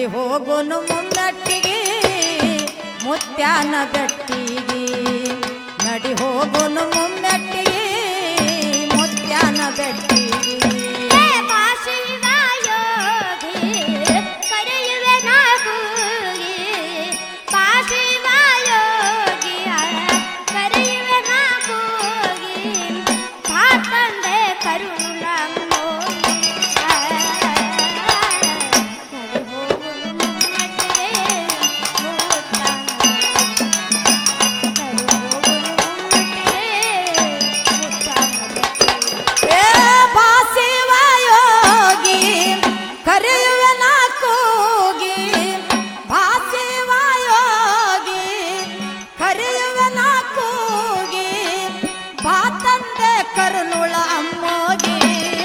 ನಡಿ ಹೋಗುನು ಮುನ್ನಟ್ಟಿಗೆ ಮುತ್ಯಾನ ಗಟ್ಟಿಗೆ ನಡಿ ಹೋಗುನು ಮುನ್ನಟ್ಟಿಗೆ ಮುತ್ಯಾನ ಗಟ್ಟಿಗೆ ಕರೆಯುವೆ ನಾಗೂಗಿ ಪಾಶಿವಾಯೋಗಿಯ ಕರೆಯುವೆ ನಾಗೂಗಿ ಕಾತಂದೆ ಕರುಣಮ್ಮೋ ನಡೆ ಹೋಗು ಮುನ್ನಡೆಗೆ ಏ ಬಾಸಿವ ಯೋಗಿ ಕರೆಯುವೆ ನಾ ಕೂಗಿ ಬಾಸಿವ ಯೋಗಿ ಕರೆಯುವೆ ನಾ ಕೂಗಿ ಬಾತಂದೆ ಕರುನುಳ ಅಮ್ಮೋಗಿ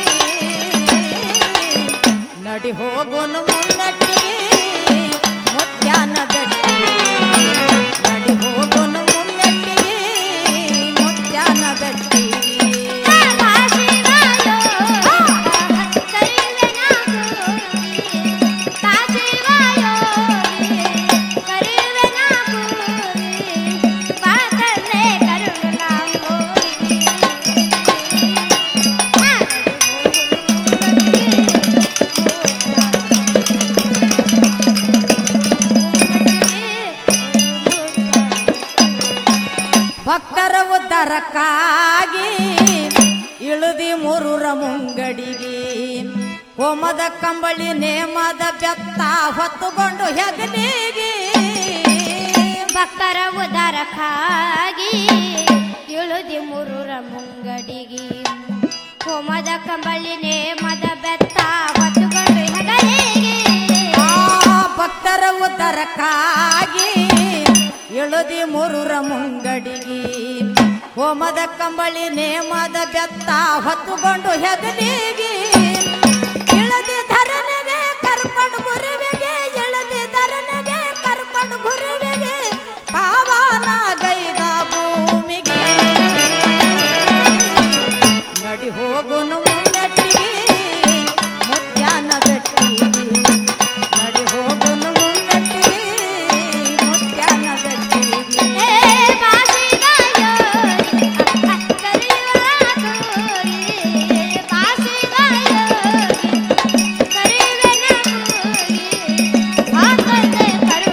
ನಡಿ ಹೋಗುನು ಮುನ್ನಟ್ಟಿಗೆ ಮುತ್ಯಾನ ಗಟ್ಟಿ ನಡಿ ಹೋಗುನು ಮುನ್ನಟ್ಟಿಗೆ ಮುತ್ಯಾನ ಗಟ್ಟಿ ಭಕ್ತರ ಉದ್ಧಾರಕ್ಕಾಗಿ ಇಳುದಿ ಮೂರೂರ ಮುಂಗಡಿಗೆ ಹೋಮದ ಕಂಬಳಿ ನೇಮದ ಬೆತ್ತ ಹೊತ್ತುಕೊಂಡು ಹೆಗಲಿಗೆ ಭಕ್ತರ ಉದಾರಕ್ಕಾಗಿ ಇಳುದಿ ಮುರುರ ಮುಂಗಡಿಗೆ ಹೋಮದ ಕಂಬಳಿ ನೇಮದ ಬೆತ್ತ ಹೊತ್ತುಕೊಂಡು ಹೆಗಲಿಗೆ ಆ ಭಕ್ತರ ಉದ್ಧಾರಕ್ಕಾಗಿ ಇಳುದಿ ಮೂರೂರ ಮುಂಗಡಿಗೆ ಹೋಮದ ಕಂಬಳಿ ನೇಮದ ಬೆತ್ತ ಹೊತ್ತುಕೊಂಡು ಹೆಗಲಿಗೆ ಇಳದಿ ಧರನಿಗೆ ಕರ್ಕೊಂಡು ಗುರುವಿಗೆ ಇಳದಿ ಧರನಿಗೆ ಕರ್ಕೊಂಡು ಗುರುವಿಗೆ ಪಾವನ ಗೈದ ಭೂಮಿಗೆ ನಡಿ ಹೋಗುನು ಮುನ್ನಟ್ಟಿಗೆ ಮುತ್ಯಾನ ಗಟ್ಟಿಗೆ ನಡಿ ಹೋಗುನು ಮುನ್ನಟ್ಟಿಗೆ ಮುತ್ಯಾನ ಗಟ್ಟಿಗೆ ಏ ಬಾಸಿಗಾಯೋಗಿ ಕರೆಯುವಾಗೋಗಿ ಬಾಸಿಗಾಯೋಗಿ ಕರೆಯುವೆನಾಗೋಗಿ ಹಾಕಂದೆ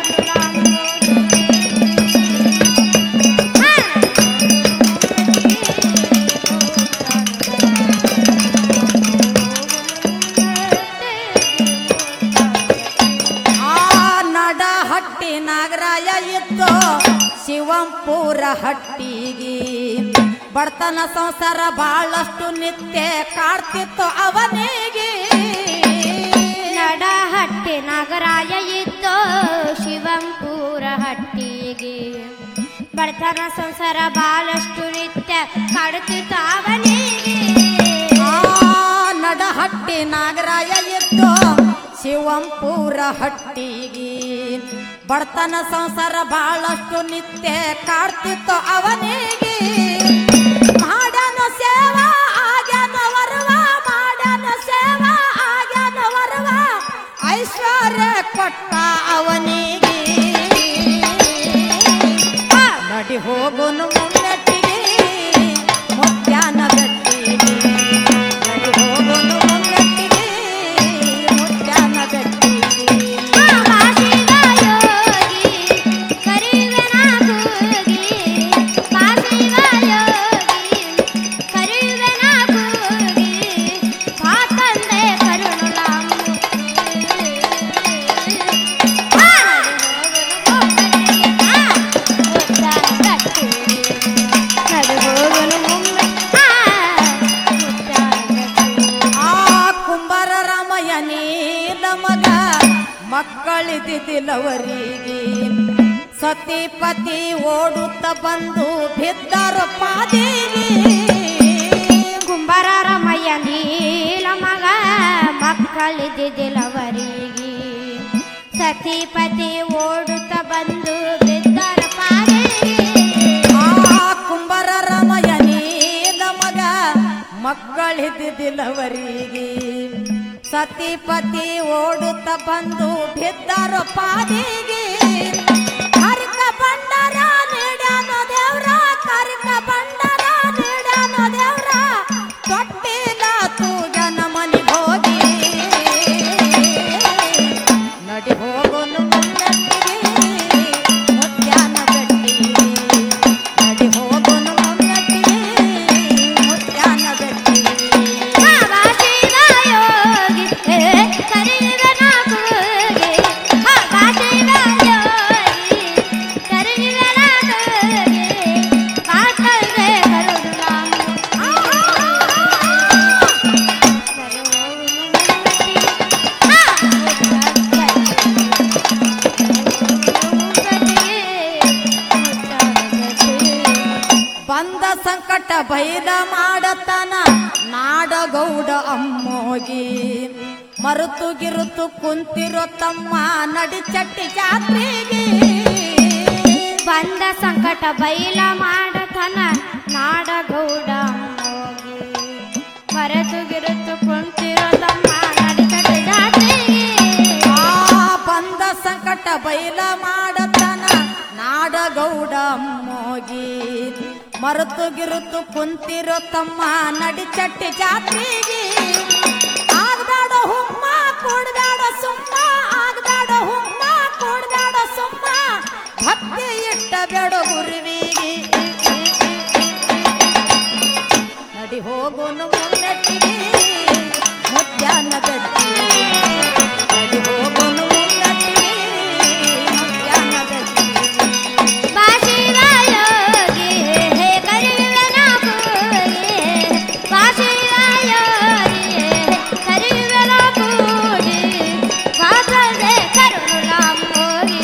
ಆ ನಡ ಹಟ್ಟಿ ನಾಗರಾಯ ಇತ್ತು ಶಿವಂಪುರ ಹಟ್ಟಿಗೆ ಬಡತನ ಸಂಸಾರ ಬಹಳಷ್ಟು ನಿತ್ಯ ಕಾಡ್ತಿತ್ತು ಅವನಿಗೆ ನಡ ಹಟ್ಟಿ ನಗರಾಯ ಇತ್ತು ಶಿವಂಪುರ ಹಟ್ಟಿಗೆ ಬಡತನ ಸಂಸಾರ ಬಹಳಷ್ಟು ನಿತ್ಯ ಕಾಡುತ್ತಿತ್ತು ಅವನಿಗೆ ಆ ನಡಹಟ್ಟಿ ನಾಗರಾಯ ಇತ್ತು ಶಿವಂಪುರ ಹಟ್ಟಿಗೆ ಬಡತನ ಸಂಸಾರ ಬಹಳಷ್ಟು ನಿತ್ಯ ಕಾಡ್ತಿತ್ತು ಅವನಿಗೆ ಮಾಡ್ಯಾನ ಸೇವಾ ಆಗ್ಯಾನ ವರವ ಮಾಡ್ಯಾನ ಸೇವಾ ಆಗ್ಯಾನ ವರವ ಐಶ್ವರ್ಯ ಕೊಟ್ಟ ಅವನಿಗೆ ನಡಿ ಹೋಗುನು ಮುನ್ನಟ್ಟಿಗೆ ಮುತ್ಯಾನ ಗಟ್ಟಿಗೆ ನಡಿ ಹೋಗುನು ಮುನ್ನಟ್ಟಿಗೆ ಮುತ್ಯಾನ ಗಟ್ಟಿಗೆ ಬಾಸಿಗಾಯೋಗಿ ಕರೆಯುವೆನಾಗೋಗಿ ಬಾಸಿಗಾಯೋಗಿ ಕರೆಯುವೆನಾಗೋಗಿ ಕಾತಂದೆ ಆ ಕುಂಬಾರ ರಾಮಯ್ಯನೇ ನಮಗ ಮಕ್ಕಳಿದ್ದಿಲ್ಲವರಿಗೆ ಸತಿಪತಿ ಓಡುತ್ತ ಬಂದು ಬಿದ್ದರು ಪಾದಿಗೆ ಕುಂಬಾರ ರಮಯ್ಯ ನೀಲ ಮಗ ಮಕ್ಕಳಿದ್ದಿಲ್ಲವರಿಗೆ ಸತಿಪತಿ ಓಡುತ್ತ ಬಂದು ಬಿದ್ದರ ಪಾದಿಗೆ ಆ ಕುಂಬಾರ ರಾಮಯ್ಯನೇ ನಮಗ ಮಕ್ಕಳಿದ್ದಿಲ್ಲವರಿಗೆ ಸತಿಪತಿ ಓಡುತ್ತ ಬಂದು ಬಿದ್ದರು ಪಾದಿಗೆ ಕರ್ಕ ಬಂಡರ ನೀಡ್ಯಾನೋ ದೇವ್ರ ಕರ್ಕ ಬಂಡರ ನೀಡ್ಯಾನೋ ದೇವ್ರ ತೊಟ್ಟಿಲ ತೂಜನ ಮನಿ ಹೋಗಿ ನಡಿ ಹೋಗೋನು ಮುನ್ನಟ್ಟಿಗೆ ಮುತ್ಯಾನ ಗಟ್ಟಿ ನಡಿ ಹೋಗೋನು ಮುನ್ನಟ್ಟಿಗೆ ಮುತ್ಯಾನ ಗಟ್ಟಿ ಬಾಬಾ ಶಿವ ಯೋಗಿ ಹೇ ಕರಿಯುವ ನಾಗುಗೆ ಬಾಬಾ ಶಿವ ಯೋಗಿ ಕರಿಯುವ ನಾಗುಗೆ ಪಾತಲ್ಗೆ ಕರುಡು ನಾವು ಬಂದ ಸಂಕಟ ಬೈದ ಮಾಡತನ ನಾಡಗೌಡ ಅಮ್ಮೋಗಿ ಮರುತು ಗಿರುತು ಕುಂತಿರೋ ತಮ್ಮ ನಡಿ ಚಟ್ಟಿ ಜಾತ್ರೆಗೆ ಬಂದ ಸಂಕಟ ಬೈಲ ಮಾಡತನ ನಾಡಗೌಡ ಹೋಗಿ ಮರೆತು ಗಿರುತು ಕುಂತಿರೋ ತಮ್ಮ ನಡಿಕಟ್ಟು ಜಾತ್ರೆಗೆ ಆ ಬಂದ ಸಂಕಟ ಬೈಲ ಮಾಡತನ ನಾಡಗೌಡ ಅಮ್ಮೋಗಿ ಮರುತು ಗಿರುತು ಕುಂತಿರೋ ತಮ್ಮ ನಡಿ ಚಟ್ಟಿ ಜಾತ್ರೆಗೆ ಆಗ್ಬೇಡ ಹುಮ್ಮ ಕೊಡ್ಬೇಡ ಸುಮ್ಮ ಆಗ್ಬೇಡ ಹುಮ್ಮ ಕೊಡ್ಬೇಡ ಸುಮ್ಮ ಭಕ್ತಿ ಇಟ್ಟ ಬೇಡ ಗುರುವಿಗೆ ನಡಿ ಹೋಗೋನು ಮುನ್ನಟ್ಟಿಗೆ ಮುತ್ಯಾನ ಗಟ್ಟಿ ನಡಿ ಹೋಗೋನು ಮುನ್ನಟ್ಟಿಗೆ ಮುತ್ಯಾನ ಗಟ್ಟಿ ಬಾಶಿವ ಯೋಗಿ ಹೇ ಕರಿಯುವ ನಾಗುಗೆ ಬಾಶಿವ ಯೋಗಿ ಕರಿಯುವ ನಾಗುಗೆ ಪಾತಲ್ಗೆ ಕರುಡು ನಮ್ಮೋಗಿ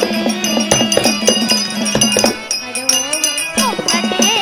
ಅದು ಮುಮ್ಮಟ್ಟಿಗೆ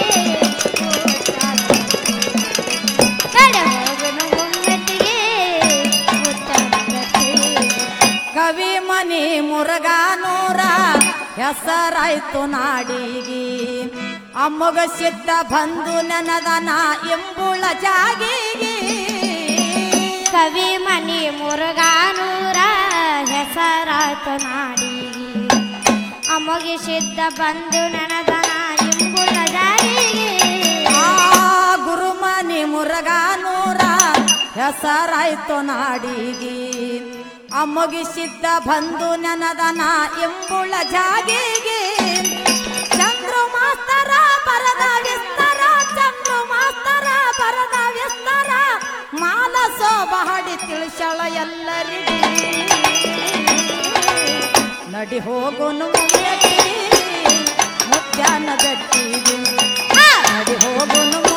ನಡೆ ಹೋಗುನು ಮುಮ್ಮಟ್ಟಿಗೆ ಮುತ್ತಂಗಟ್ಟಿ ಕವಿ ಮನಿ ಮುರುಗಾನೂರ ಹೆಸರಾಯ್ತು ನಾಡಿಗಿ ಅಮ್ಮಗ ಸಿದ್ಧ ಬಂದು ನನದನ ಎಂಬುಳ ಜಾಗಿಗಿ ಕವಿ ಮನಿ ಮುರುಗಾನೂರ ಹೆಸರಾತ ನಾಡಿ ಅಮಗೆ ಸಿದ್ಧ ಬಂದು ನನದನ ಇಂಬುಳ ಜಾರಿಗೆ ಆ ಗುರುಮನಿ ಮುರುಗಾನೂರ ಹೆಸರಾಯ್ತು ನಾಡಿಗಿ ಅಮ್ಮಗಿಸಿದ್ದ ಬಂದು ನನದನ ಎಂಬುಳ ಜಾಗಿಗೆ ಚಂದ್ರು ಮಾಸ್ತರ ಬರದ ವಿಸ್ತಾರ ಚಂದ್ರು ಮಾಸ್ತರ ಬರದ ವಿಸ್ತಾರ ಮಾಲ ಸೋಬಹಡಿ ತಿಳಿಸಳ ಎಲ್ಲರಿಗೆ ನಡಿ ಹೋಗೋನು ಮುತ್ಯಾನ ಗಟ್ಟಿಗೆ ನಡಿ ಹೋಗೋನು